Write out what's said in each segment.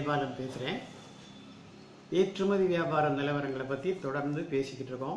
ஜெயபாலன் பேசுகிறேன் ஏற்றுமதி வியாபார நிலவரங்களை பற்றி தொடர்ந்து பேசிக்கிட்டு இருக்கோம்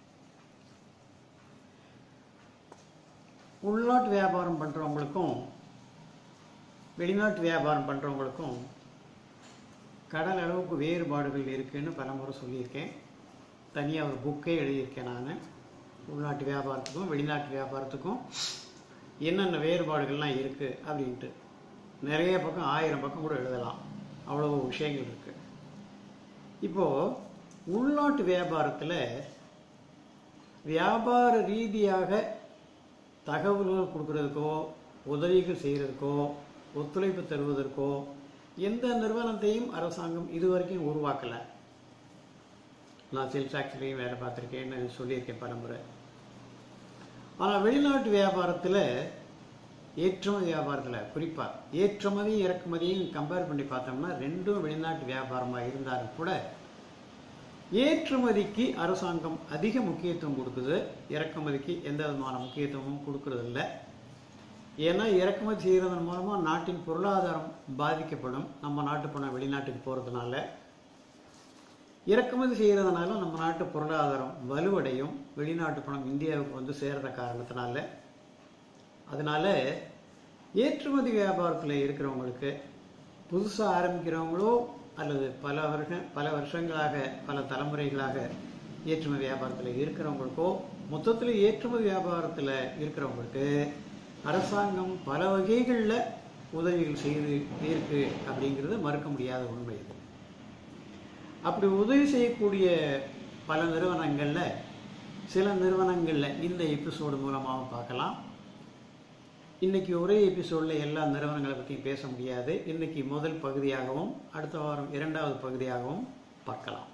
உள்நாட்டு வியாபாரம் பண்ணுறவங்களுக்கும் வெளிநாட்டு வியாபாரம் பண்ணுறவங்களுக்கும் கடல் அளவுக்கு வேறுபாடுகள் இருக்குன்னு பலமுறை சொல்லியிருக்கேன் தனியாக ஒரு புக்கே எழுதியிருக்கேன் நான் உள்நாட்டு வியாபாரத்துக்கும் வெளிநாட்டு வியாபாரத்துக்கும் என்னென்ன வேறுபாடுகள்லாம் இருக்குது அப்படின்ட்டு நிறைய பக்கம் ஆயிரம் பக்கம் கூட எழுதலாம் அவ்வளோ விஷயங்கள் இருக்குது இப்போது உள்நாட்டு வியாபாரத்தில் வியாபார ரீதியாக தகவல்கள் கொடுக்கறதுக்கோ உதவிகள் செய்கிறதுக்கோ ஒத்துழைப்பு தருவதற்கோ எந்த நிறுவனத்தையும் அரசாங்கம் இதுவரைக்கும் உருவாக்கலை நான் சேல்ஸ் ஃபேக்டரியும் வேலை பார்த்துருக்கேன்னு சொல்லியிருக்கேன் பலமுறை ஆனால் வெளிநாட்டு வியாபாரத்தில் ஏற்றுமதி வியாபாரத்தில் குறிப்பாக ஏற்றுமதியும் இறக்குமதியும் கம்பேர் பண்ணி பார்த்தோம்னா ரெண்டும் வெளிநாட்டு வியாபாரமாக இருந்தாலும் கூட ஏற்றுமதிக்கு அரசாங்கம் அதிக முக்கியத்துவம் கொடுக்குது இறக்குமதிக்கு எந்த விதமான முக்கியத்துவமும் கொடுக்கறதில்ல ஏன்னா இறக்குமதி செய்கிறதன் மூலமாக நாட்டின் பொருளாதாரம் பாதிக்கப்படும் நம்ம நாட்டு பணம் வெளிநாட்டுக்கு போகிறதுனால இறக்குமதி செய்கிறதுனால நம்ம நாட்டு பொருளாதாரம் வலுவடையும் வெளிநாட்டு பணம் இந்தியாவுக்கு வந்து சேர்ற காரணத்தினால அதனால ஏற்றுமதி வியாபாரத்தில் இருக்கிறவங்களுக்கு புதுசாக ஆரம்பிக்கிறவங்களோ அல்லது பல வருஷ பல வருஷங்களாக பல தலைமுறைகளாக ஏற்றுமதி வியாபாரத்தில் இருக்கிறவங்களுக்கோ மொத்தத்தில் ஏற்றுமதி வியாபாரத்தில் இருக்கிறவங்களுக்கு அரசாங்கம் பல வகைகளில் உதவிகள் செய்து இருக்கு அப்படிங்கிறது மறுக்க முடியாத உண்மை இது அப்படி உதவி செய்யக்கூடிய பல நிறுவனங்களில் சில நிறுவனங்களில் இந்த எபிசோடு மூலமாக பார்க்கலாம் இன்னைக்கு ஒரே எபிசோடில் எல்லா நிறுவனங்களை பற்றியும் பேச முடியாது இன்னைக்கு முதல் பகுதியாகவும் அடுத்த வாரம் இரண்டாவது பகுதியாகவும் பார்க்கலாம்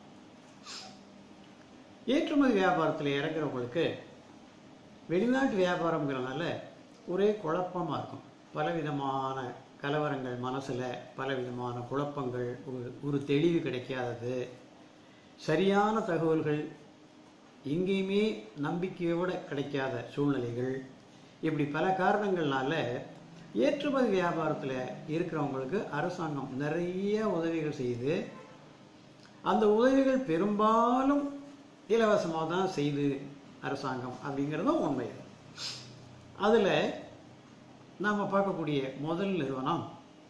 ஏற்றுமதி வியாபாரத்தில் இறங்குறவங்களுக்கு வெளிநாட்டு வியாபாரங்கிறதுனால ஒரே குழப்பமாக இருக்கும் பலவிதமான கலவரங்கள் மனசில் பலவிதமான குழப்பங்கள் ஒரு ஒரு தெளிவு கிடைக்காதது சரியான தகவல்கள் எங்கேயுமே நம்பிக்கையோடு கிடைக்காத சூழ்நிலைகள் இப்படி பல காரணங்கள்னால ஏற்றுமதி வியாபாரத்தில் இருக்கிறவங்களுக்கு அரசாங்கம் நிறைய உதவிகள் செய்து அந்த உதவிகள் பெரும்பாலும் இலவசமாக தான் செய்து அரசாங்கம் அப்படிங்கிறதும் உண்மை அதில் நாம் பார்க்கக்கூடிய முதல் நிறுவனம்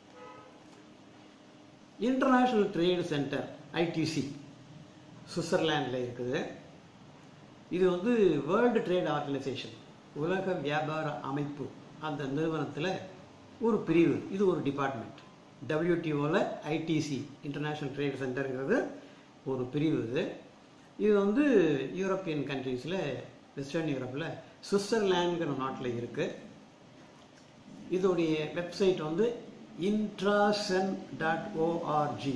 இன்டர்நேஷ்னல் ட்ரேடு சென்டர் ஐடிசி சுவிட்சர்லாண்டில் இருக்குது இது வந்து வேர்ல்டு ட்ரேட் ஆர்கனைசேஷன் உலக வியாபார அமைப்பு அந்த நிறுவனத்தில் ஒரு பிரிவு இது ஒரு டிபார்ட்மெண்ட் டபிள்யூடிஓவில் ஐடிசி இன்டர்நேஷ்னல் ட்ரேட் சென்டருங்கிறது ஒரு பிரிவு இது இது வந்து யூரோப்பியன் கண்ட்ரீஸில் வெஸ்டர்ன் யூரோப்பில் சுவிட்சர்லாண்டுங்கிற நாட்டில் இருக்குது இதோடைய வெப்சைட் வந்து intracen dot org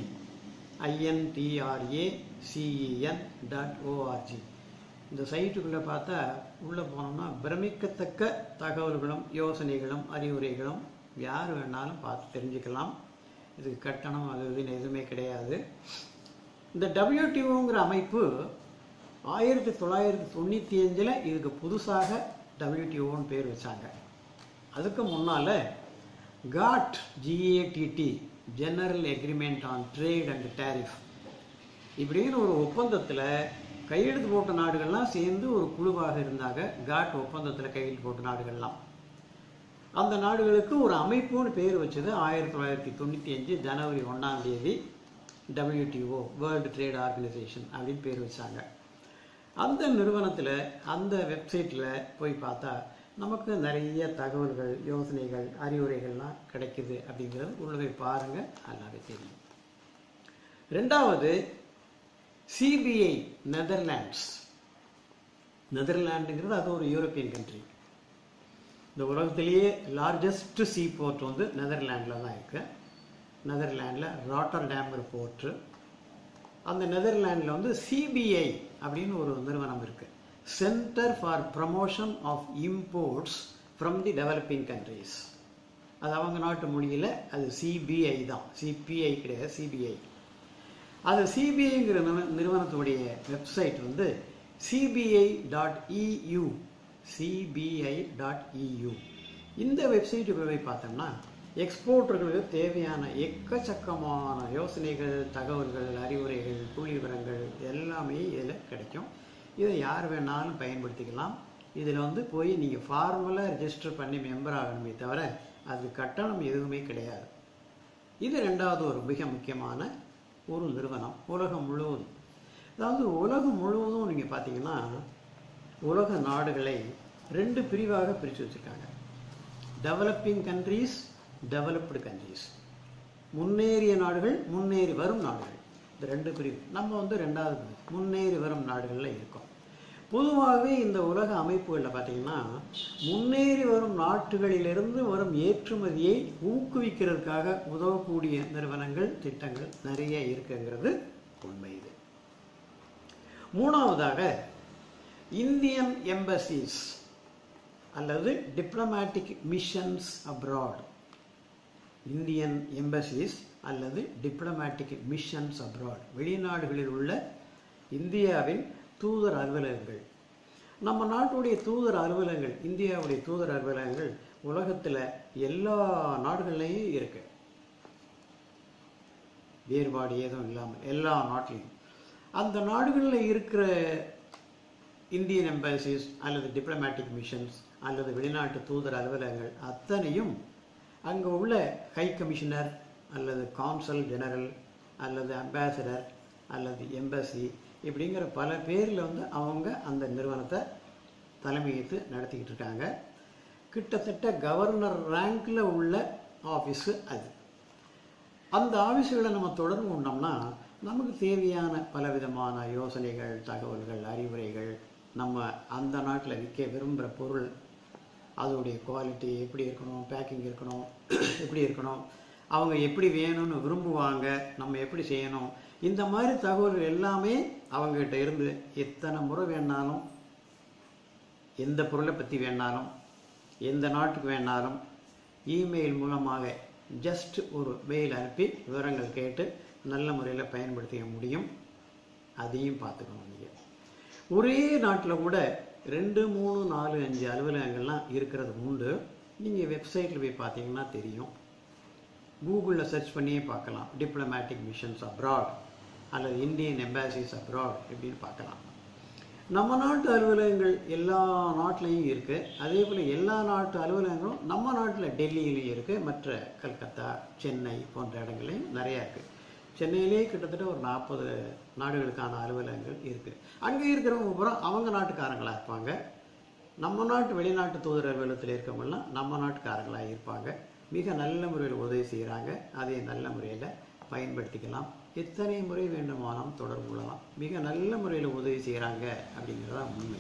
INTRA CEN dot org இந்த சைட்டுக்குள்ளே பார்த்தா உள்ளே போனோம்னா பிரமிக்கத்தக்க தகவல்களும் யோசனைகளும் அறிவுரைகளும் யார் வேணாலும் பார்த்து தெரிஞ்சுக்கலாம் இதுக்கு கட்டணம் அது இதுன்னு எதுவுமே கிடையாது இந்த டபிள்யூடிஓங்கிற அமைப்பு ஆயிரத்தி தொள்ளாயிரத்தி தொண்ணூற்றி அஞ்சில் இதுக்கு புதுசாக டபிள்யூடிஓன்னு பேர் வச்சாங்க அதுக்கு முன்னால் GATT GATT general agreement on trade and tariff இப்படின்னு ஒரு ஒப்பந்தத்தில் கையெழுத்து போட்ட நாடுகள்லாம் சேர்ந்து ஒரு குழுவாக இருந்தாங்க காட் ஒப்பந்தத்தில் கையெழுத்து போட்ட நாடுகள்லாம் அந்த நாடுகளுக்கு ஒரு அமைப்புன்னு பேர் வச்சது ஆயிரத்தி தொள்ளாயிரத்தி தொண்ணூற்றி அஞ்சு ஜனவரி ஒன்றாம் தேதி டபிள்யூடிஓ வேர்ல்டு ட்ரேட் ஆர்கனைசேஷன் அப்படின்னு பேர் வச்சாங்க அந்த நிறுவனத்தில் அந்த வெப்சைட்டில் போய் பார்த்தா நமக்கு நிறைய தகவல்கள் யோசனைகள் அறிவுரைகள்லாம் கிடைக்குது அப்படிங்கிறது உள்ளதை பாருங்கள் நல்லாவே தெரியும் ரெண்டாவது சிபிஐ நெதர்லாண்ட்ஸ் நெதர்லாண்டுங்கிறது அது ஒரு யூரோப்பியன் கண்ட்ரி இந்த உலகத்திலேயே லார்ஜஸ்ட் சீ போர்ட் வந்து நெதர்லாண்டில் தான் இருக்குது நெதர்லாண்டில் ராட்டர் டேம்ங்கிற போர்ட்டு அந்த நெதர்லாண்டில் வந்து சிபிஐ அப்படின்னு ஒரு நிறுவனம் இருக்குது centre for promotion of imports from the developing countries அது அவங்க நாட்டு மொழியில் அது சிபிஐ தான் சிபிஐ கிடையாது சிபிஐ அது சிபிஐங்கிற நிறுவனத்துடைய வெப்சைட் வந்து CBI dot EU CBI dot EU இந்த வெப்சைட்டுக்குள்ள போய் பார்த்தோம்னா எக்ஸ்போர்ட்டர்களுக்கு தேவையான எக்கச்சக்கமான யோசனைகள் தகவல்கள் அறிவுரைகள் புள்ளி விவரங்கள் எல்லாமே இதில் கிடைக்கும் இதை யார் வேணாலும் பயன்படுத்திக்கலாம் இதில் வந்து போய் நீங்கள் ஃபார்மலாக ரெஜிஸ்டர் பண்ணி மெம்பர் ஆகணுமே தவிர அது கட்டணம் எதுவுமே கிடையாது இது ரெண்டாவது ஒரு மிக முக்கியமான ஒரு நிறுவனம் உலகம் முழுவதும் அதாவது உலகம் முழுவதும் நீங்கள் பார்த்தீங்கன்னா உலக நாடுகளை ரெண்டு பிரிவாக பிரித்து வச்சுருக்காங்க டெவலப்பிங் கண்ட்ரீஸ் டெவலப்டு கண்ட்ரீஸ் முன்னேறிய நாடுகள் முன்னேறி வரும் நாடுகள் இந்த ரெண்டு பிரிவு நம்ம வந்து ரெண்டாவது பிரிவு முன்னேறி வரும் நாடுகளில் இருக்கோம் பொதுவாகவே இந்த உலக அமைப்புகளில் பார்த்தீங்கன்னா முன்னேறி வரும் நாட்டுகளிலிருந்து வரும் ஏற்றுமதியை ஊக்குவிக்கிறதுக்காக உதவக்கூடிய நிறுவனங்கள் திட்டங்கள் நிறைய இருக்குங்கிறது உண்மை இது மூணாவதாக இந்தியன் எம்பசிஸ் அல்லது diplomatic missions abroad Indian embassies அல்லது டிப்ளமேட்டிக் மிஷன்ஸ் அப்ராட் வெளிநாடுகளில் உள்ள இந்தியாவின் தூதர் அலுவலகங்கள் நம்ம நாட்டுடைய தூதர் அலுவலகங்கள் இந்தியாவுடைய தூதர் அலுவலகங்கள் உலகத்தில் எல்லா நாடுகள்லையும் இருக்கு வேறுபாடு ஏதும் இல்லாமல் எல்லா நாட்டிலையும் அந்த நாடுகளில் இருக்கிற இந்தியன் எம்பசிஸ் அல்லது டிப்ளமேட்டிக் மிஷன்ஸ் அல்லது வெளிநாட்டு தூதர் அலுவலகங்கள் அத்தனையும் அங்கே உள்ள ஹை கமிஷனர் அல்லது கான்சல் ஜெனரல் அல்லது அம்பாசடர் அல்லது எம்பசி இப்படிங்கிற பல பேரில் வந்து அவங்க அந்த நிறுவனத்தை தலைமையேற்று நடத்திக்கிட்டு இருக்காங்க கிட்டத்தட்ட கவர்னர் ரேங்கில் உள்ள ஆஃபீஸு அது அந்த ஆஃபீஸுகளை நம்ம தொடர்பு கொண்டோம்னா நமக்கு தேவையான பலவிதமான யோசனைகள் தகவல்கள் அறிவுரைகள் நம்ம அந்த நாட்டில் விற்க விரும்புகிற பொருள் அதோடைய குவாலிட்டி எப்படி இருக்கணும் பேக்கிங் இருக்கணும் எப்படி இருக்கணும் அவங்க எப்படி வேணும்னு விரும்புவாங்க நம்ம எப்படி செய்யணும் இந்த மாதிரி தகவல்கள் எல்லாமே அவங்ககிட்ட இருந்து எத்தனை முறை வேணாலும் எந்த பொருளை பற்றி வேணாலும் எந்த நாட்டுக்கு வேணாலும் இமெயில் மூலமாக ஜஸ்ட் ஒரு மெயில் அனுப்பி விவரங்கள் கேட்டு நல்ல முறையில் பயன்படுத்திக்க முடியும் அதையும் பார்த்துக்கணும் நீங்கள் ஒரே நாட்டில் கூட ரெண்டு மூணு நாலு அஞ்சு அலுவலகங்கள்லாம் இருக்கிறது உண்டு நீங்கள் வெப்சைட்டில் போய் பார்த்தீங்கன்னா தெரியும் கூகுளில் சர்ச் பண்ணியே பார்க்கலாம் டிப்ளமேட்டிக் மிஷன்ஸ் அப்ராட் அல்லது இந்தியன் எம்பாசிஸ் அப்ராட் இப்படின்னு பார்க்கலாம் நம்ம நாட்டு அலுவலகங்கள் எல்லா நாட்டிலையும் இருக்குது அதே போல் எல்லா நாட்டு அலுவலகங்களும் நம்ம நாட்டில் டெல்லியிலையும் இருக்குது மற்ற கல்கத்தா சென்னை போன்ற இடங்கள்லையும் நிறையா இருக்குது சென்னையிலே கிட்டத்தட்ட ஒரு நாற்பது நாடுகளுக்கான அலுவலகங்கள் இருக்குது அங்கே இருக்கிறவங்க பூரா அவங்க நாட்டுக்காரங்களாக இருப்பாங்க நம்ம நாட்டு வெளிநாட்டு தூதர் அலுவலகத்தில் இருக்கவங்கலாம் நம்ம நாட்டுக்காரங்களாக இருப்பாங்க மிக நல்ல முறையில் உதவி செய்கிறாங்க அதை நல்ல முறையில் பயன்படுத்திக்கலாம் எத்தனை முறை வேண்டுமானாலும் தொடர்பு கொள்ளலாம் மிக நல்ல முறையில் உதவி செய்கிறாங்க அப்படிங்கிறதா உண்மை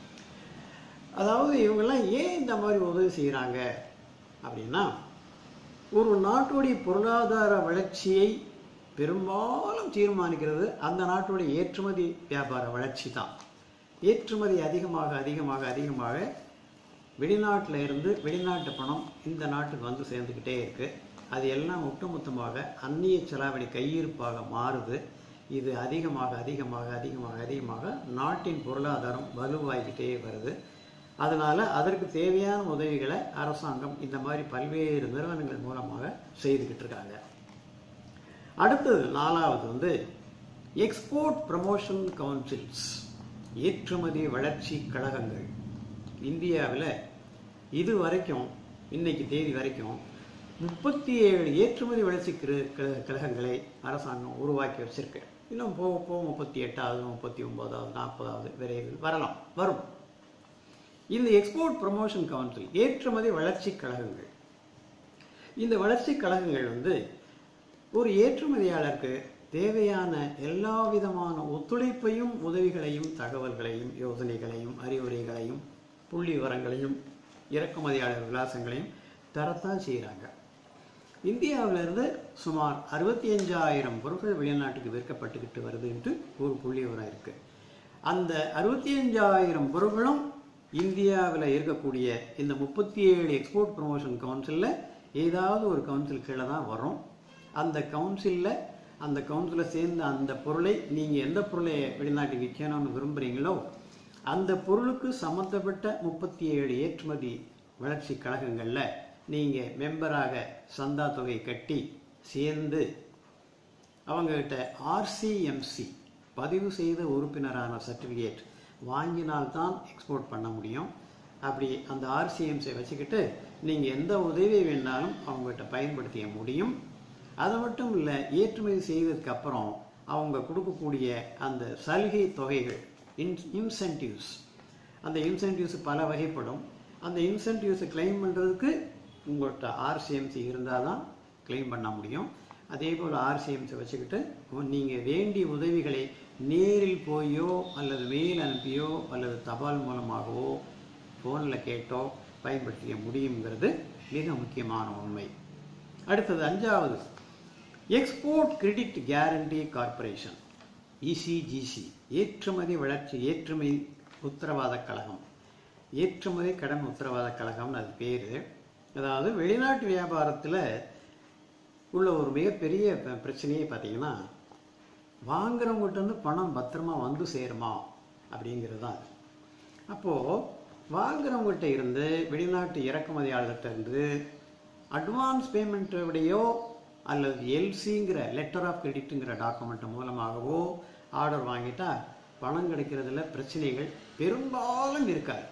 அதாவது இவங்கெல்லாம் ஏன் இந்த மாதிரி உதவி செய்கிறாங்க அப்படின்னா ஒரு நாட்டுடைய பொருளாதார வளர்ச்சியை பெரும்பாலும் தீர்மானிக்கிறது அந்த நாட்டுடைய ஏற்றுமதி வியாபார வளர்ச்சி தான் ஏற்றுமதி அதிகமாக அதிகமாக அதிகமாக வெளிநாட்டில் இருந்து வெளிநாட்டு பணம் இந்த நாட்டுக்கு வந்து சேர்ந்துக்கிட்டே இருக்குது அது எல்லாம் ஒட்டுமொத்தமாக அந்நிய செலாவணி கையிருப்பாக மாறுது இது அதிகமாக அதிகமாக அதிகமாக அதிகமாக நாட்டின் பொருளாதாரம் வலுவாகிக்கிட்டே வருது அதனால் அதற்கு தேவையான உதவிகளை அரசாங்கம் இந்த மாதிரி பல்வேறு நிறுவனங்கள் மூலமாக செய்துக்கிட்டு இருக்காங்க அடுத்தது நாலாவது வந்து எக்ஸ்போர்ட் ப்ரமோஷன் கவுன்சில்ஸ் ஏற்றுமதி வளர்ச்சி கழகங்கள் இந்தியாவில் இது வரைக்கும் இன்னைக்கு தேதி வரைக்கும் முப்பத்தி ஏழு ஏற்றுமதி வளர்ச்சி கிரு- கிர- கழகங்களை அரசாங்கம் உருவாக்கி வச்சிருக்கு இன்னும் போக போக முப்பத்தி எட்டாவது முப்பத்தி ஒன்பதாவது நாற்பதாவது விரைவில் வரலாம் வரும் இந்த எக்ஸ்போர்ட் ப்ரமோஷன் கவுன்சில் ஏற்றுமதி வளர்ச்சி கழகங்கள் இந்த வளர்ச்சி கழகங்கள் வந்து ஒரு ஏற்றுமதியாளருக்கு தேவையான எல்லா விதமான ஒத்துழைப்பையும் உதவிகளையும் தகவல்களையும் யோசனைகளையும் அறிவுரைகளையும் புள்ளி விவரங்களையும் இறக்குமதியாளர் விலாசங்களையும் தரத்தான் செய்கிறாங்க இந்தியாவிலிருந்து சுமார் அறுபத்தி அஞ்சாயிரம் பொருட்கள் வெளிநாட்டுக்கு விற்கப்பட்டுக்கிட்டு வருதுன்ட்டு ஒரு புள்ளி விவரம் இருக்கு அந்த அறுபத்தி அஞ்சாயிரம் பொருட்களும் இந்தியாவில் இருக்கக்கூடிய இந்த முப்பத்தி ஏழு எக்ஸ்போர்ட் ப்ரமோஷன் கவுன்சிலில் ஏதாவது ஒரு கவுன்சில் கீழே தான் வரும் அந்த கவுன்சிலில் அந்த கவுன்சிலை சேர்ந்த அந்த பொருளை நீங்கள் எந்த பொருளை வெளிநாட்டுக்கு விற்கணும்னு விரும்புகிறீங்களோ அந்த பொருளுக்கு சம்மந்தப்பட்ட முப்பத்தி ஏழு ஏற்றுமதி வளர்ச்சி கழகங்களில் நீங்கள் மெம்பராக சந்தா தொகை கட்டி சேர்ந்து அவங்ககிட்ட ஆர்சிஎம்சி பதிவு செய்த உறுப்பினரான சர்டிஃபிகேட் வாங்கினால்தான் எக்ஸ்போர்ட் பண்ண முடியும் அப்படி அந்த ஆர்சிஎம்ஸை வச்சுக்கிட்டு நீங்கள் எந்த உதவி வேணாலும் அவங்ககிட்ட பயன்படுத்திய முடியும் அது மட்டும் இல்லை ஏற்றுமதி செய்ததுக்கு அப்புறம் அவங்க கொடுக்கக்கூடிய அந்த சலுகை தொகைகள் இன் இன்சென்டிவ்ஸ் அந்த இன்சென்டிவ்ஸ் பல வகைப்படும் அந்த இன்சென்டிவ்ஸை கிளைம் பண்ணுறதுக்கு உங்கள்கிட்ட ஆர்சிஎம்சி இருந்தால் தான் கிளைம் பண்ண முடியும் அதே போல் ஆர்சிஎம்ஸை வச்சுக்கிட்டு நீங்கள் வேண்டிய உதவிகளை நேரில் போயோ அல்லது மெயில் அனுப்பியோ அல்லது தபால் மூலமாகவோ ஃபோனில் கேட்டோ பயன்படுத்திக்க முடியுங்கிறது மிக முக்கியமான உண்மை அடுத்தது அஞ்சாவது export credit guarantee corporation ECGC ஏற்றுமதி வளர்ச்சி ஏற்றுமதி உத்தரவாத கழகம் ஏற்றுமதி கடன் உத்தரவாத கழகம்னு அது பேர் அதாவது வெளிநாட்டு வியாபாரத்தில் உள்ள ஒரு மிகப்பெரிய ப- பிரச்சனையே பார்த்தீங்கன்னா வாங்குறவங்ககிட்ட இருந்து பணம் பத்திரமா வந்து சேருமா அப்படிங்கிறது தான் அது. அப்போது வாங்குறவங்ககிட்ட இருந்து வெளிநாட்டு இறக்குமதியாளர்கிட்ட இருந்து அட்வான்ஸ் பேமெண்ட்டை விடையோ அல்லது எல்சிங்கிற லெட்டர் ஆஃப் கிரெடிட்டுங்கிற டாக்குமெண்ட் மூலமாகவோ ஆர்டர் வாங்கிட்டா பணம் கிடைக்கிறதுல பிரச்சனைகள் பெரும்பாலும் இருக்காது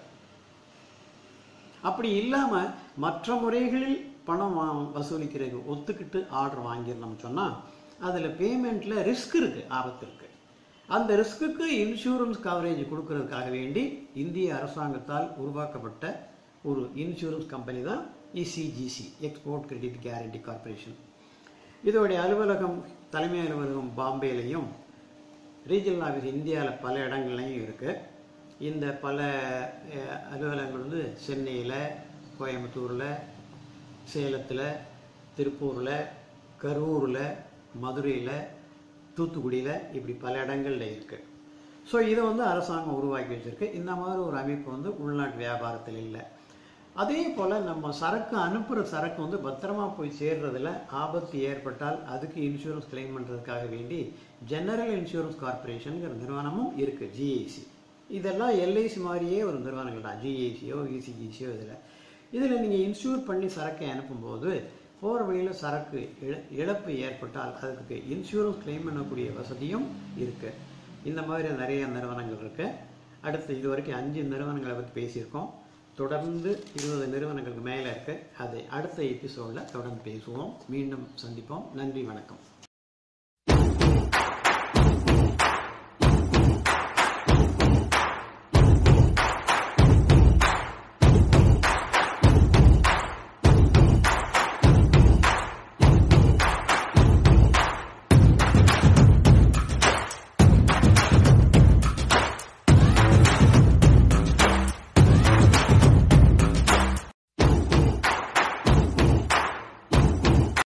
அப்படி இல்லாமல் மற்ற முறைகளில் பணம் வா- வசூலிக்கிறது ஒத்துக்கிட்டு ஆர்டர் வாங்கிடணும்னு சொன்னால் அதில் பேமெண்ட்டில் ரிஸ்க் இருக்குது ஆபத்து இருக்குது அந்த ரிஸ்க்குக்கு இன்சூரன்ஸ் கவரேஜ் கொடுக்கறதுக்காக வேண்டி இந்திய அரசாங்கத்தால் உருவாக்கப்பட்ட ஒரு இன்சூரன்ஸ் கம்பெனி தான் ECGC export credit guarantee corporation இதோடைய அலுவலகம் தலைமை அலுவலகம் பாம்பேலையும் ரீஜனல் ஆஃபீஸ் இந்தியாவில் பல இடங்கள்லையும் இருக்குது இந்த பல அஹ், அலுவலகங்கள் வந்து சென்னையில் கோயம்புத்தூரில் சேலத்தில் திருப்பூரில் கரூரில் மதுரையில் தூத்துக்குடியில் இப்படி பல இடங்கள்ல இருக்குது ஸோ இதை வந்து அரசாங்கம் உருவாக்கி வச்சிருக்கு இந்த மாதிரி ஒரு அமைப்பு வந்து உள்நாட்டு வியாபாரத்தில் இல்லை அதே போல் நம்ம சரக்கு அனுப்புகிற சரக்கு வந்து பத்திரமா போய் சேர்றதுல ஆபத்து ஏற்பட்டால் அதுக்கு இன்சூரன்ஸ் கிளைம் பண்ணுறதுக்காக வேண்டி ஜெனரல் இன்சூரன்ஸ் கார்ப்பரேஷனுங்கிற நிறுவனமும் இருக்குது ஜிஐசி இதெல்லாம் எல்ஐசி மாதிரியே ஒரு நிறுவனங்கள் தான் ஜிஐசியோ இசிஜிசியோ இதில் இதில் நீங்கள் இன்சூர் பண்ணி சரக்கை அனுப்பும்போது போகிற வழியில் சரக்கு இழ இழப்பு ஏற்பட்டால் அதுக்கு இன்சூரன்ஸ் கிளைம் பண்ணக்கூடிய வசதியும் இருக்குது இந்த மாதிரி நிறைய நிறுவனங்கள் இருக்குது அடுத்து இது வரைக்கும் அஞ்சு நிறுவனங்களை பற்றி பேசியிருக்கோம் தொடர்ந்து இருபது நிறுவனங்களுக்கு மேலே இருக்குது அதை அடுத்த எபிசோடில் தொடர்ந்து பேசுவோம் மீண்டும் சந்திப்போம் நன்றி வணக்கம்